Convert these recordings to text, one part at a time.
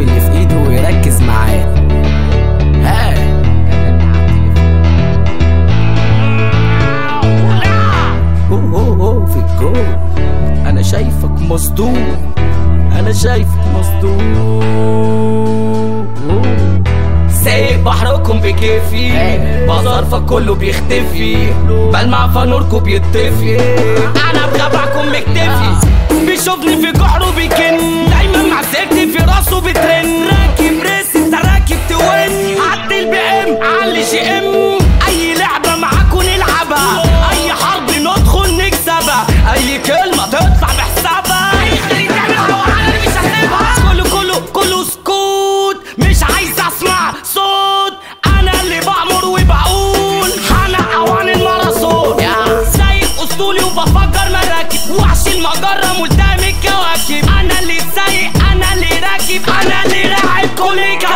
يسيب اللي في ايده ويركز معاه ها هو هو هو في الجو انا شايفك مصدوم انا شايفك مصدوم سايق بحركم بكيفي بظرفك كله بيختفي بلمع فنوركم بيطفي انا بغبعكم مكتفي بيشوفني في جحره بيكن دايما مع سيرتي في راسه بترن راكب ريس انت راكب توين عدي البي ام علي جي ام اي لعبه معاكم نلعبها اي حرب ندخل نكسبها اي كلمه تطلع بحسابها اي خليج تعملها وانا مش هسيبها كله كله كله سكوت مش عايز اسمع صوت انا اللي بامر وبقول انا اوان الماراثون سايق اسطولي وبفجر مراكب وحش المجره ملتهم الكواكب انا اللي سايق انا اللي راكب انا اللي راعب كل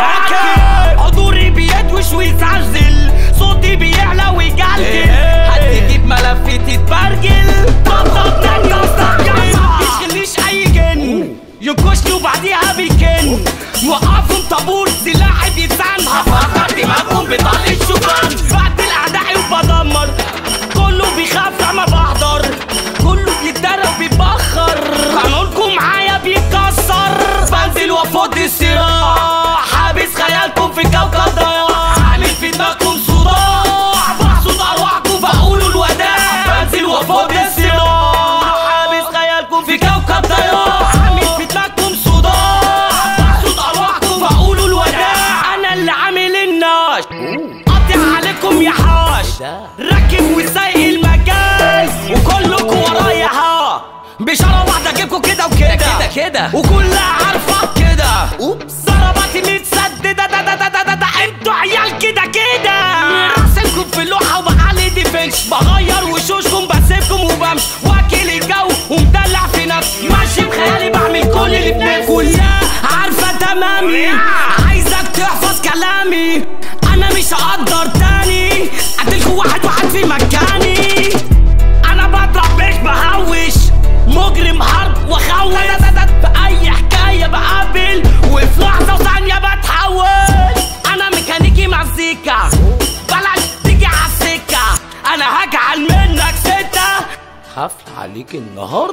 كواكب حضوري بيدوش ويزعزل صوتي بيعلى ويجلجل هتجيب ملفي تتبرجل بطل تاني واسترجل يشغلنيش اي جن ينكشني وبعديها بيكن وقفهم طابور سلاحي بيتسند هفكر دماغهم بطلق شكرا بقتل اعدائي وبدمر كله بيخاف لما بحضر كله بيتدرى وبيتبخر قانونكم معايا بيتكسر بنزل وافض الصراع حابس خيالكم في كوكب ضياع عامل في دماغكم صداع بحصد ارواحكم فاقولوا الوداع بنزل وافض الصراع حابس خيالكم في كوكب ضياع عامل في دماغكم صداع بحصد ارواحكم فاقولوا الوداع انا اللي عامل الناش قطع عليكم يا حاش ركب وسايق المجال وكلكم ورايا ها بشارة واحدة اجيبكم كده وكده كده كده. وكلها عارفة كده اوبس ضرباتي متسددة دا دا دا دا دا دا انتوا عيال كده كده راسمكم في اللوحة وبعلي ديفنس بغير وشوشكم بسيبكم وبمشي واكل الجو ومدلع في نفسي ماشي بخيالي بعمل كل اللي في نفسي كلها عارفة تمامي عايزك تحفظ كلامي انا مش هقدر تاني اديلكوا واحد واحد في مكاني انا بضرب مش بهوش مجرم حرب وخوش في اي حكايه بقابل وفي لحظه وثانيه بتحول انا ميكانيكي مزيكا بلاش تيجي على السكه انا هجعل منك سته حفل عليك النهارده